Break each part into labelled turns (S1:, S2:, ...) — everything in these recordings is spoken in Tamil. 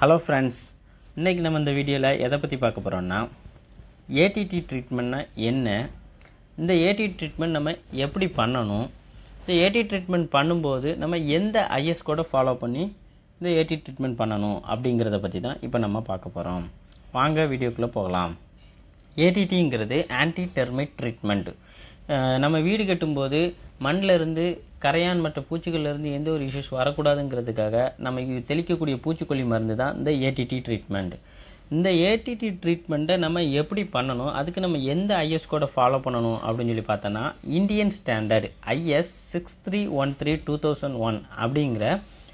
S1: ஹலோ ஃப்ரெண்ட்ஸ் இன்றைக்கி நம்ம இந்த வீடியோவில் எதை பற்றி பார்க்க போகிறோம்னா ஏடிடி ட்ரீட்மெண்ட்னா என்ன இந்த ஏடிடி ட்ரீட்மெண்ட் நம்ம எப்படி பண்ணணும் இந்த ஏடி ட்ரீட்மெண்ட் பண்ணும்போது நம்ம எந்த ஐஎஸ் கோடை ஃபாலோ பண்ணி இந்த ஏடி ட்ரீட்மெண்ட் பண்ணணும் அப்படிங்கிறத பற்றி தான் இப்போ நம்ம பார்க்க போகிறோம் வாங்க வீடியோக்குள்ளே போகலாம் ஏடிடிங்கிறது ஆன்டி டெர்மைட் ட்ரீட்மெண்ட் நம்ம வீடு கட்டும்போது மண்ணில் இருந்து கரையான் மற்ற பூச்சிகள்ல இருந்து எந்த ஒரு இஷ்யூஸ் வரக்கூடாதுங்கிறதுக்காக நம்ம இது தெளிக்கக்கூடிய பூச்சிக்கொல்லி மருந்து தான் இந்த ஏடிடி ட்ரீட்மெண்ட் இந்த ஏடிடி ட்ரீட்மெண்ட்டை நம்ம எப்படி பண்ணணும் அதுக்கு நம்ம எந்த ஐஎஸ் கோடை ஃபாலோ பண்ணணும் அப்படின்னு சொல்லி பார்த்தோன்னா Indian standard IS six three one three two thousand one அப்படிங்கிற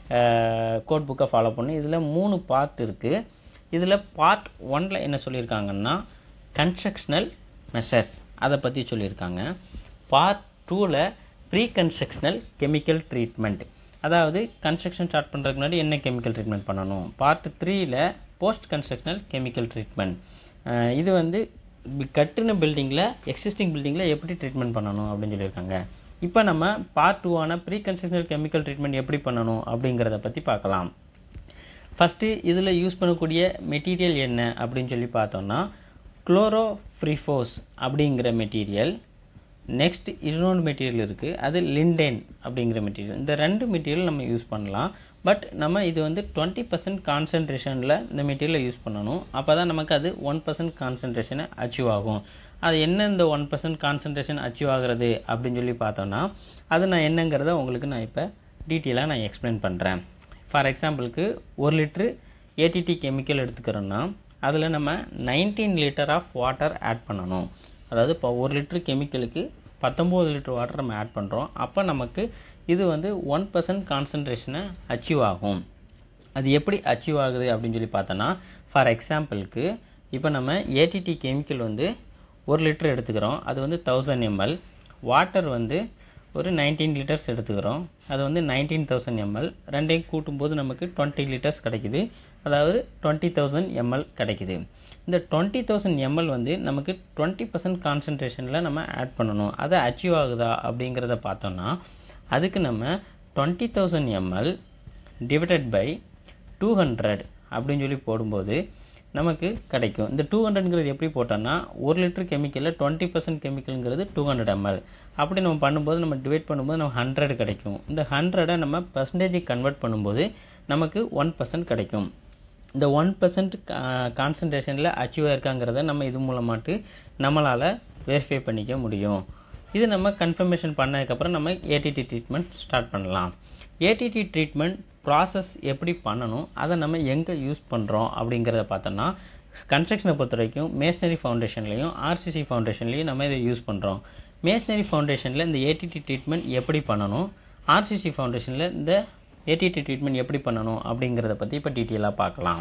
S1: கோட் புக்கை ஃபாலோ பண்ணணும் இதில் மூணு பார்ட் இருக்குது இதில் பார்ட் ஒனில் என்ன சொல்லியிருக்காங்கன்னா கன்ஸ்ட்ரக்ஷனல் மெஷர்ஸ் அதை பற்றி சொல்லியிருக்காங்க பார்ட் டூவில் ப்ரீ கன்ஸ்ட்ரக்ஷனல் கெமிக்கல் ட்ரீட்மெண்ட் அதாவது கன்ஸ்ட்ரக்ஷன் ஸ்டார்ட் பண்ணுறதுக்கு முன்னாடி என்ன கெமிக்கல் ட்ரீட்மெண்ட் பண்ணணும் பார்ட் த்ரீயில் போஸ்ட் கன்ஸ்ட்ரக்ஷனல் கெமிக்கல் ட்ரீட்மெண்ட் இது வந்து பி- கட்டுன பில்டிங்கில் எக்ஸிஸ்டிங் பில்டிங்கில் எப்படி ட்ரீட்மெண்ட் பண்ணணும் அப்படின்னு சொல்லியிருக்காங்க இப்போ நம்ம பார்ட் டூவான ப்ரீ கன்ஸ்ட்ரக்ஷனல் கெமிக்கல் ட்ரீட்மெண்ட் எப்படி பண்ணணும் அப்படிங்கிறத பற்றி பார்க்கலாம் ஃபஸ்ட்டு இதில் யூஸ் பண்ணக்கூடிய மெட்டீரியல் என்ன அப்படின்னு சொல்லி பார்த்தோம்னா குளோரோஃப்ரிஃபோஸ் அப்படிங்கிற மெட்டீரியல் நெக்ஸ்ட் இன்னொன்று மெட்டீரியல் இருக்குது அது லிண்டேன் அப்படிங்கிற மெட்டீரியல் இந்த ரெண்டு மெட்டீரியல் நம்ம யூஸ் பண்ணலாம் பட் நம்ம இது வந்து டுவெண்ட்டி பர்சன்ட் கான்சன்ட்ரேஷனில் இந்த மெட்டீரியலை யூஸ் பண்ணணும் அப்போ தான் நமக்கு அது ஒன் பர்சன்ட் கான்சன்ட்ரேஷனை அச்சீவ் ஆகும் அது என்ன இந்த ஒன் பர்சன்ட் கான்சன்ட்ரேஷன் அச்சீவ் ஆகுறது அப்படின்னு சொல்லி பார்த்தோன்னா அது நான் என்னங்கிறத உங்களுக்கு நான் இப்போ டீட்டெயிலாக நான் எக்ஸ்பிளைன் பண்ணுறேன் ஃபார் எக்ஸாம்பிளுக்கு ஒரு லிட்ரு ஏடிடி கெமிக்கல் எடுத்துக்கிறோன்னா அதில் நம்ம 19 லிட்டர் ஆஃப் வாட்டர் ஆட் பண்ணணும் அதாவது இப்போ ஒரு லிட்டர் கெமிக்கலுக்கு பத்தொம்போது லிட்டர் வாட்டர் நம்ம ஆட் பண்ணுறோம் அப்போ நமக்கு இது வந்து ஒன் பர்சன்ட் கான்சன்ட்ரேஷனை அச்சீவ் ஆகும் அது எப்படி அச்சீவ் ஆகுது அப்படின்னு சொல்லி பார்த்தோன்னா ஃபார் எக்ஸாம்பிளுக்கு இப்போ நம்ம ஏடிடி கெமிக்கல் வந்து ஒரு லிட்டர் எடுத்துக்கிறோம் அது வந்து தௌசண்ட் எம்எல் வாட்டர் வந்து ஒரு 19 லிட்டர்ஸ் எடுத்துக்கிறோம் அது வந்து நைன்டீன் தௌசண்ட் எம்எல் ரெண்டையும் கூட்டும்போது நமக்கு டுவெண்ட்டி லிட்டர்ஸ் கிடைக்குது அதாவது டுவெண்ட்டி தௌசண்ட் எம்எல் கிடைக்குது இந்த டுவெண்ட்டி தௌசண்ட் எம்எல் வந்து நமக்கு டுவெண்ட்டி பர்சன்ட் கான்சன்ட்ரேஷனில் நம்ம ஆட் பண்ணணும் அது அச்சீவ் ஆகுதா அப்படிங்கிறத பார்த்தோம்னா அதுக்கு நம்ம twenty thousand ML divided by two hundred அப்படின்னு சொல்லி போடும்போது நமக்கு கிடைக்கும் இந்த டூ ஹண்ட்ரட்ங்கிறது எப்படி போட்டோம்னா ஒரு லிட்டர் கெமிக்கலில் டுவெண்ட்டி பர்சன்ட் கெமிக்கலுங்கிறது டூ ஹண்ட்ரட் எம்எல் அப்படி நம்ம பண்ணும்போது நம்ம டிவைட் பண்ணும்போது நம்ம ஹண்ட்ரட் கிடைக்கும் இந்த ஹண்ட்ரடை நம்ம பர்சன்டேஜுக்கு கன்வெர்ட் பண்ணும்போது நமக்கு ஒன் பர்சன்ட் கிடைக்கும் இந்த ஒன் பர்சன்ட் கான்சன்ட்ரேஷனில் அச்சீவ் ஆயிருக்காங்கிறத நம்ம இது மூலமாட்டு நம்மளால் வெரிஃபை பண்ணிக்க முடியும் இது நம்ம கன்ஃபர்மேஷன் பண்ணதுக்கப்புறம் நம்ம ஏடிடி ட்ரீட்மெண்ட் ஸ்டார்ட் பண்ணலாம் ஏடிடி ட்ரீட்மெண்ட் ப்ராசஸ் எப்படி பண்ணணும் அதை நம்ம எங்கே யூஸ் பண்ணுறோம் அப்படிங்கிறத பார்த்தோன்னா கன்ஸ்ட்ரக்ஷனை பொறுத்த வரைக்கும் மேஷ்னரி ஃபவுண்டேஷன்லையும் ஆர்சிசி ஃபவுண்டேஷன்லையும் நம்ம இதை யூஸ் பண்ணுறோம் மேஷ்னரி ஃபவுண்டேஷனில் இந்த ஏடிடி ட்ரீட்மெண்ட் எப்படி பண்ணணும் ஆர்சிசி ஃபவுண்டேஷனில் இந்த ஏடிடி ட்ரீட்மெண்ட் எப்படி பண்ணணும் அப்படிங்கிறத பற்றி இப்போ டீட்டெயிலாக பார்க்கலாம்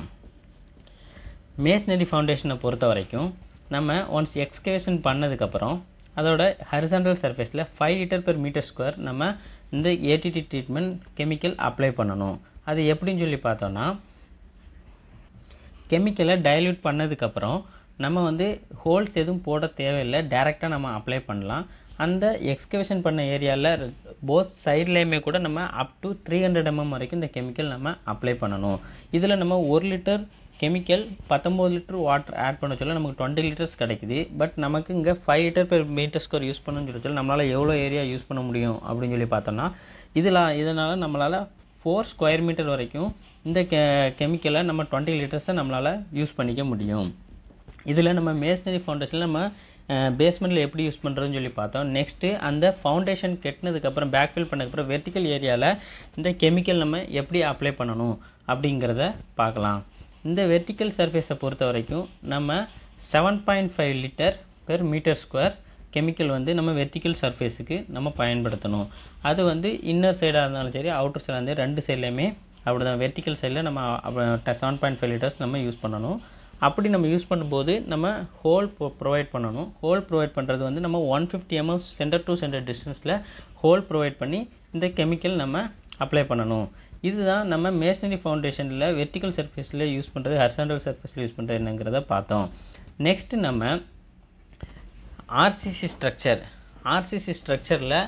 S1: மேஷ்னரி ஃபவுண்டேஷனை பொறுத்த வரைக்கும் நம்ம ஒன்ஸ் எக்ஸ்கவேஷன் பண்ணதுக்கப்புறம் அதோட ஹரிசாண்டல் சர்ஃபேஸில் five litre per metre square நம்ம இந்த ஏடிடி ட்ரீட்மெண்ட் கெமிக்கல் அப்ளை பண்ணணும் அது எப்படின்னு சொல்லி பார்த்தோன்னா கெமிக்கலை டைல்யூட் பண்ணதுக்கப்புறம் நம்ம வந்து ஹோல்ஸ் எதுவும் போட தேவையில்லை டைரெக்டாக நம்ம அப்ளை பண்ணலாம் அந்த எக்ஸ்கவேஷன் பண்ண ஏரியாவில் போத் சைட்லேயுமே கூட நம்ம up to three hundred MM வரைக்கும் இந்த கெமிக்கல் நம்ம அப்ளை பண்ணணும் இதில் நம்ம ஒரு லிட்டர் கெமிக்கல் பத்தொம்போது லிட்டர் வாட்டர் ஆட் பண்ண சொல்ல நமக்கு டுவெண்ட்டி லிட்டர்ஸ் கிடைக்குது பட் நமக்கு இங்கே five litre per metre square use பண்ணணும்னு சொல்லி சொல்ல நம்மளால் எவ்வளோ ஏரியா யூஸ் பண்ண முடியும் அப்படின்னு சொல்லி பார்த்தோம்னா இதில் இதனால் நம்மளால் ஃபோர் ஸ்கொயர் மீட்டர் வரைக்கும் இந்த கெ கெமிக்கலை நம்ம டுவெண்ட்டி லிட்டர்ஸை நம்மளால் யூஸ் பண்ணிக்க முடியும் இதில் நம்ம மேஸ்னரி ஃபவுண்டேஷனில் நம்ம பேஸ்மெண்ட்டில் எப்படி யூஸ் பண்ணுறதுன்னு சொல்லி பார்த்தோம் நெக்ஸ்ட்டு அந்த ஃபவுண்டேஷன் கெட்டினதுக்கப்புறம் பேக்ஃபில் பண்ணதுக்கப்புறம் வெர்டிக்கல் ஏரியாவில் இந்த கெமிக்கல் நம்ம எப்படி அப்ளை பண்ணணும் அப்படிங்கிறத பார்க்கலாம் இந்த வெர்டிக்கல் சர்ஃபேஸை பொறுத்த வரைக்கும் நம்ம seven point five litre per metre square chemical வந்து நம்ம வெர்டிக்கல் சர்ஃபேஸுக்கு நம்ம பயன்படுத்தணும் அது வந்து இன்னர் சைடாக இருந்தாலும் சரி அவுட்டர் சைடாக இருந்தாலும் ரெண்டு சைட்லையுமே அப்படி தான் வெர்டிக்கல் சைடில் நம்ம செவன் பாயிண்ட் ஃபைவ் லிட்டர்ஸ் நம்ம யூஸ் பண்ணணும் அப்படி நம்ம யூஸ் பண்ணும்போது நம்ம ஹோல் ப்ரொவைட் பண்ணணும் ஹோல் ப்ரொவைட் பண்ணுறது வந்து நம்ம one fifty MM centre to centre டிஸ்டன்ஸில் ஹோல் ப்ரொவைட் பண்ணி இந்த கெமிக்கல் நம்ம அப்ளை பண்ணணும் இதுதான் நம்ம மேஷனரி ஃபவுண்டேஷனில் வெர்டிக்கல் சர்ஃபேஸில் யூஸ் பண்ணுறது ஹர்சாண்டல் சர்ஃபேஸில் யூஸ் பண்ணுறது என்னங்கிறத பார்த்தோம் நெக்ஸ்ட்டு நம்ம ஆர்சிசி ஸ்ட்ரக்சர் ஆர்சிசி ஸ்ட்ரக்சரில்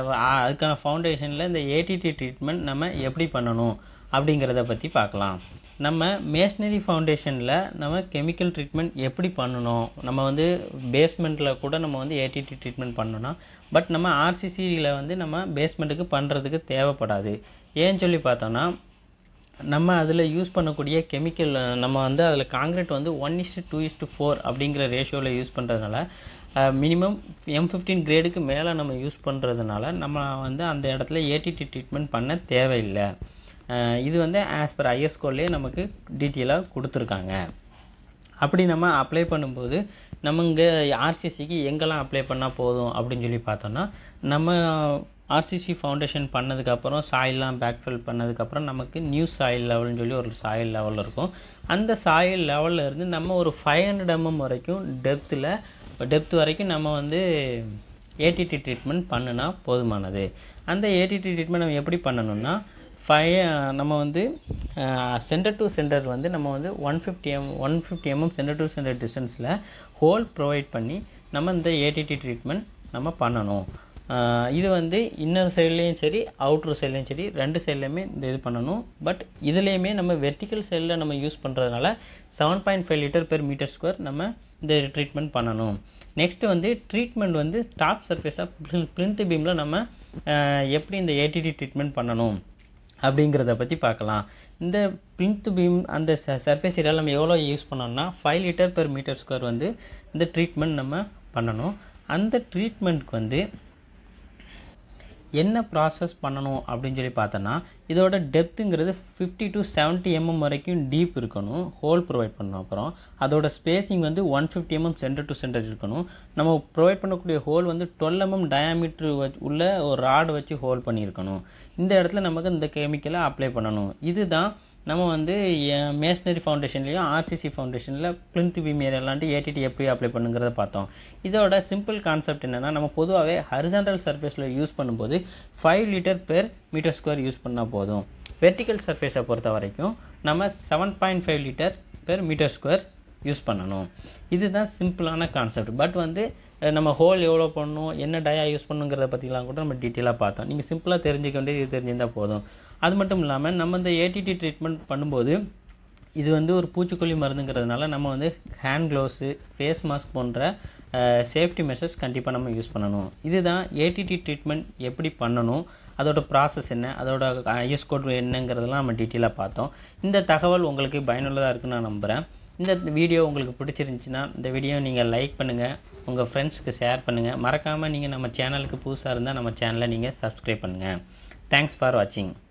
S1: அதுக்கான ஃபவுண்டேஷனில் இந்த ஏடிடி ட்ரீட்மெண்ட் நம்ம எப்படி பண்ணணும் அப்படிங்கிறத பற்றி பார்க்கலாம் நம்ம மேஷ்னரி ஃபவுண்டேஷனில் நம்ம கெமிக்கல் ட்ரீட்மெண்ட் எப்படி பண்ணணும் நம்ம வந்து பேஸ்மெண்ட்டில் கூட நம்ம வந்து ஏடிடி ட்ரீட்மெண்ட் பண்ணணும் பட் நம்ம ஆர்சிசியில் வந்து நம்ம பேஸ்மெண்ட்டுக்கு பண்ணுறதுக்கு தேவைப்படாது ஏன்னு சொல்லி பார்த்தோன்னா நம்ம அதில் யூஸ் பண்ணக்கூடிய கெமிக்கல் நம்ம வந்து அதில் காங்கிரீட் வந்து one is to two is to four அப்படிங்கிற ரேஷியோவில் யூஸ் பண்ணுறதுனால மினிமம் எம் ஃபிஃப்டீன் கிரேடுக்கு மேலே நம்ம யூஸ் பண்ணுறதுனால நம்ம வந்து அந்த இடத்துல ஏடிடி ட்ரீட்மெண்ட் பண்ண தேவையில்லை அஹ் இது வந்து ஆஸ் பர் ஐஎஸ் கோட்லேயே நமக்கு டீட்டெயிலாக கொடுத்துருக்காங்க அப்படி நம்ம அப்ளை பண்ணும்போது நம்ம இங்கே ஆர்சிசிக்கு எங்கெல்லாம் அப்ளை பண்ணால் போதும் அப்படின்னு சொல்லி பார்த்தோன்னா நம்ம ஆர்சிசி ஃபவுண்டேஷன் பண்ணதுக்கப்புறம் சாயில்லாம் பேக்ஃபில் பண்ணதுக்கப்புறம் நமக்கு நியூ சாயில் லெவல்னு சொல்லி ஒரு சாயில் லெவல் இருக்கும் அந்த சாயில் லெவலில் இருந்து நம்ம ஒரு ஃபைவ் ஹண்ட்ரட் எம்எம் வரைக்கும் டெப்த்தில் டெப்த் வரைக்கும் நம்ம வந்து ஏடிடி ட்ரீட்மெண்ட் பண்ணுனா போதுமானது அந்த ஏடிடி ட்ரீட்மெண்ட் நம்ம எப்படி பண்ணணும்னா ஃபைவ் நம்ம வந்து சென்டர் டு சென்டர் வந்து நம்ம வந்து one fifty M one fifty MM centre to centre டிஸ்டன்ஸில் ஹோல் ப்ரொவைட் பண்ணி நம்ம இந்த ஏடிடி ட்ரீட்மெண்ட் நம்ம பண்ணணும் ஆஹ் இது வந்து இன்னர் சைட்லேயும் சரி அவுட்டர் சைட்லேயும் சரி ரெண்டு சைட்லேயுமே இந்த இது பண்ணணும் பட் இதுலேயுமே நம்ம வெர்டிக்கல் சைடில் நம்ம யூஸ் பண்ணுறதுனால seven point five litre per metre square நம்ம இந்த ட்ரீட்மெண்ட் பண்ணணும் நெக்ஸ்ட்டு வந்து ட்ரீட்மெண்ட் வந்து டாப் சர்ஃபேஸாக பிரிண்ட் பீமில் நம்ம ஆஹ் எப்படி இந்த ஏடிடி ட்ரீட்மெண்ட் பண்ணணும் அப்படிங்கிறத பற்றி பார்க்கலாம் இந்த பிளிந்த் பீம் அந்த சர்ஃபேஸ் ஏரியாவில் நம்ம எவ்வளோ யூஸ் பண்ணோம்னா five litre per metre square வந்து இந்த ட்ரீட்மெண்ட் நம்ம பண்ணணும் அந்த ட்ரீட்மெண்ட்க்கு வந்து என்ன ப்ராசஸ் பண்ணணும் அப்படின்னு சொல்லி பார்த்தோன்னா இதோட டெப்த்துங்கிறது ஃபிஃப்டி டு செவன்ட்டி எம்எம் வரைக்கும் டீப் இருக்கணும் ஹோல் ப்ரொவைட் பண்ணணும் அப்புறம் அதோட ஸ்பேசிங் வந்து one fifty MM centre to centre இருக்கணும் நம்ம ப்ரொவைட் பண்ணக்கூடிய ஹோல் வந்து டுவெல் எம்எம் டயாமீட்ரு உள்ள ஒரு ராடு வச்சு ஹோல் பண்ணியிருக்கணும் இந்த இடத்துல நமக்கு இந்த கெமிக்கலை அப்ளை பண்ணணும் இதுதான் நம்ம வந்து மேஷ்னரி ஃபவுண்டேஷன்லேயும் ஆர்சிசி ஃபவுண்டேஷனில் பிளிந்த் பீம் ஏரியாலான்ட்டு ஏடிடி எப்படி அப்ளை பண்ணுங்கிறத பார்த்தோம் இதோட சிம்பிள் கான்செப்ட் என்னென்னா நம்ம பொதுவாகவே ஹரிசாண்டல் சர்ஃபேஸில் யூஸ் பண்ணும்போது five litre per metre square use பண்ணால் போதும் வெர்டிக்கல் சர்ஃபேஸை பொறுத்த வரைக்கும் நம்ம seven point five litre per metre square use பண்ணணும் இதுதான் சிம்பிளான கான்செப்ட் பட் வந்து அஹ், நம்ம ஹோல் எவ்வளோ பண்ணணும் என்ன டயா யூஸ் பண்ணுங்கிறத பற்றிலாம் கூட நம்ம டீட்டெயிலாக பார்த்தோம் நீங்கள் சிம்பிளாக தெரிஞ்சுக்க வேண்டியது இது தெரிஞ்சிருந்தால் போதும் அது மட்டும் இல்லாமல் நம்ம இந்த ஏடிடி ட்ரீட்மெண்ட் பண்ணும்போது இது வந்து ஒரு பூச்சிக்கொல்லி மருந்துங்கிறதுனால நம்ம வந்து ஹேண்ட் க்ளவுஸு ஃபேஸ் மாஸ்க் போன்ற சேஃப்டி மெஷர்ஸ் கண்டிப்பாக நம்ம யூஸ் பண்ணணும் இதுதான் ஏடிடி ட்ரீட்மெண்ட் எப்படி பண்ணணும் அதோட ப்ராசஸ் என்ன அதோட ஐஎஸ் கோட் என்னங்கிறதெல்லாம் நம்ம டீட்டெயிலாக பார்த்தோம் இந்த தகவல் உங்களுக்கு பயனுள்ளதாக இருக்குன்னு நான் நம்புகிறேன் இந்த வீடியோ உங்களுக்கு பிடிச்சிருந்துச்சுன்னா இந்த வீடியோ நீங்கள் லைக் பண்ணுங்கள் உங்கள் ஃப்ரெண்ட்ஸ்க்கு ஷேர் பண்ணுங்கள் மறக்காமல் நீங்கள் நம்ம சேனலுக்கு புதுசாக இருந்தால் நம்ம சேனலை நீங்கள் சப்ஸ்கிரைப் பண்ணுங்கள் தேங்க்ஸ் ஃபார் வாட்சிங்